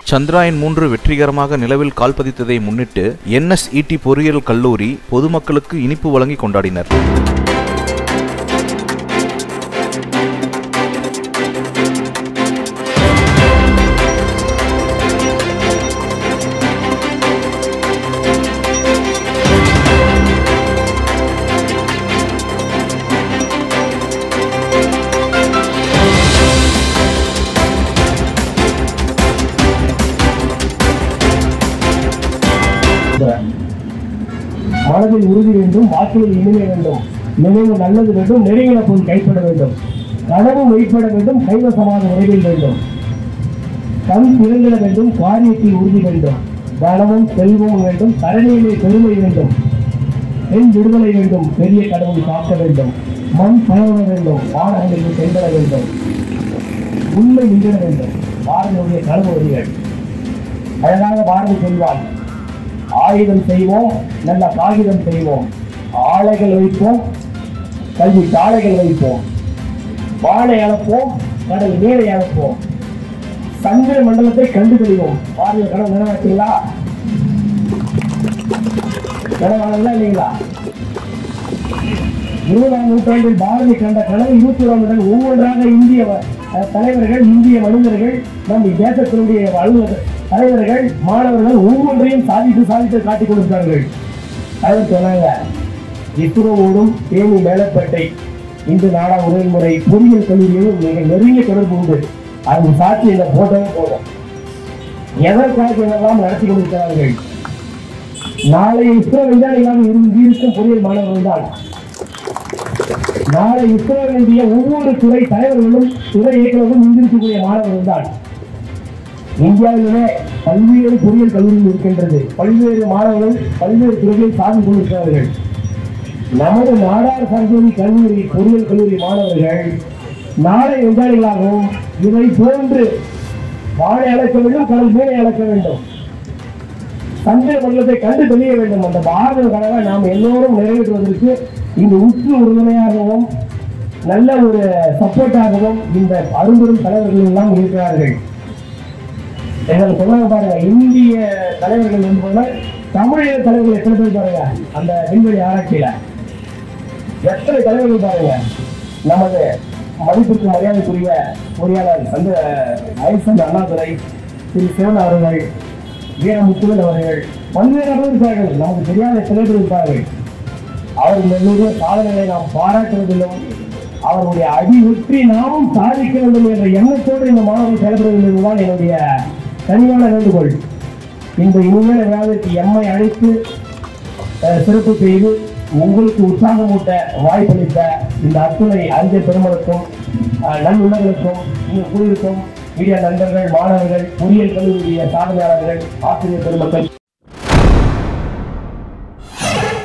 சந்திராயன் மூன்று வெற்றிகரமாக நிலவில் கால் பதித்ததை முன்னிட்டு என்எஸ்இடி பொறியியல் கல்லூரி பொதுமக்களுக்கு இனிப்பு வழங்கி கொண்டாடினர் மனதில் உறுதி வேண்டும் வாக்கில் இனிமை வேண்டும் நினைவு நல்லது வேண்டும் நெருங்கின பொருள் கைப்பட வேண்டும் கனவு மெய்ப்பட வேண்டும் கைவசமாக விரைவில் வேண்டும் கண் திறந்திட வேண்டும் காரியத்தில் உறுதி வேண்டும் தனமும் செல்வமும் வேண்டும் தரணியிலே பெருமை வேண்டும் பெண் விடுதலை வேண்டும் பெரிய கடவுள் காக்க வேண்டும் மண் பழக வேண்டும் வானங்களுக்கு சென்றட வேண்டும் உண்மை நின்றிட வேண்டும் பாரதியுடைய கனவு வரிகள் அழகாக பாரதி சொல்வாள் ஆயுதம் செய்வோம் நல்ல காகிதம் செய்வோம் ஆலைகள் வைப்போம் கல்வி சாலைகள் வைப்போம் வாழை அளப்போம் கடல் நீரை அளப்போம் சந்திர மண்டலத்தை கண்டுபிடிவோம் பாரதிய கனவு நினைவாச்சுங்களா நினைவாளர்களா இல்லைங்களா இருபதாம் நூற்றாண்டில் பாரதி கண்ட கனவு இருபத்தி ஓராம் ஒவ்வொன்றாக இந்திய வ- அஹ், தலைவர்கள் இந்திய மனிதர்கள் நம் தேசத்தினுடைய அலுவலர் தலைவர்கள் மாணவர்கள் ஒவ்வொன்றையும் சாதித்து சாதித்து காட்டிக் கொடுத்தார்கள் அவர் சொன்னாங்க இஸ்ரோவோடும் தேனி மேலப்பேட்டை இந்து நாடா உரைமுறை பொறியியல் கல்லூரியோடும் மிக நெருங்கிய தொடர்பு உண்டு அது சாட்சி இந்த போட்டோவே போதும் எதற்காக இதெல்லாம் நடத்தி கொண்டிருக்கிறார்கள் நாளை இஸ்ரோ விஞ்ஞானிகளாக இருந்து இருக்கும் பொறியியல் மாணவர்கள் தான் நாளை இஸ்ரோ வேண்டிய ஒவ்வொரு துறை தலைவர்களும் துறை இயக்குநர்களும் இங்கிருக்கக்கூடிய மாணவர்கள் தான் இந்தியாவிலே பல்வேறு பொறியியல் கல்லூரிகள் இருக்கின்றது பல்வேறு மாணவர்கள் பல்வேறு துறைகளில் சாதித்துக் கொண்டிருக்கிறார்கள் நமது நாடார் சரஸ்வதி கல்லூரி பொறியியல் கல்லூரி மாணவர்கள் நாளை விஞ்ஞானிகளாகவும் இதை போன்று வாழை அளக்க வேண்டும் கடல் மீனை அளக்க வேண்டும் சந்திர மண்டலத்தை கண்டு தெளிய வேண்டும் அந்த பாரத கனவை நாம் எல்லோரும் நிறைவேற்றுவதற்கு இந்த உற்று உறுதுணையாகவும் நல்ல ஒரு சப்போர்ட்டாகவும் இந்த அரும்பெரும் தலைவர்கள் எல்லாம் இருக்கிறார்கள் எங்களுக்கு சொன்னாங்க பாருங்க இந்திய தலைவர்கள் வந்து போல தமிழக தலைவர்கள் எத்தனை பேர் பாருங்க அந்த விண்வெளி ஆராய்ச்சியில எத்தனை தலைவர்கள் பாருங்க நமது மதிப்புக்கு மரியாதைக்குரிய பொறியாளர் அந்த ஐசன் அண்ணாதுரை திரு சிவன் அவர்கள் வீரமுத்துவன் அவர்கள் பல்வேறு அளவு இருப்பார்கள் நமக்கு தெரியாத சில பேர் இருப்பார்கள் அவர்கள் எல்லோருடைய சாதனைகளை நாம் பாராட்டுவதிலும் அவருடைய அடி வெற்றி நாமும் சாதிக்க வேண்டும் என்ற எண்ணத்தோடு இந்த மாணவர்கள் செயல்பட வேண்டும் என்பதுதான் என்னுடைய தனியான வேண்டுகோள் இந்த இனிமேல் விழாவிற்கு எம்மை அழைத்து அஹ், சிறப்பு செய்து உங்களுக்கு உற்சாகமூட்ட வாய்ப்பளித்த இந்த அத்துணை அறிஞர் பெருமளுக்கும் அஹ், நல்லுள்ளங்களுக்கும் இங்கு கூடியிருக்கும் மீடியா நண்பர்கள் மாணவர்கள் பொறியியல் கல்லூரிய சாதனையாளர்கள் ஆசிரியர் பெருமக்கள்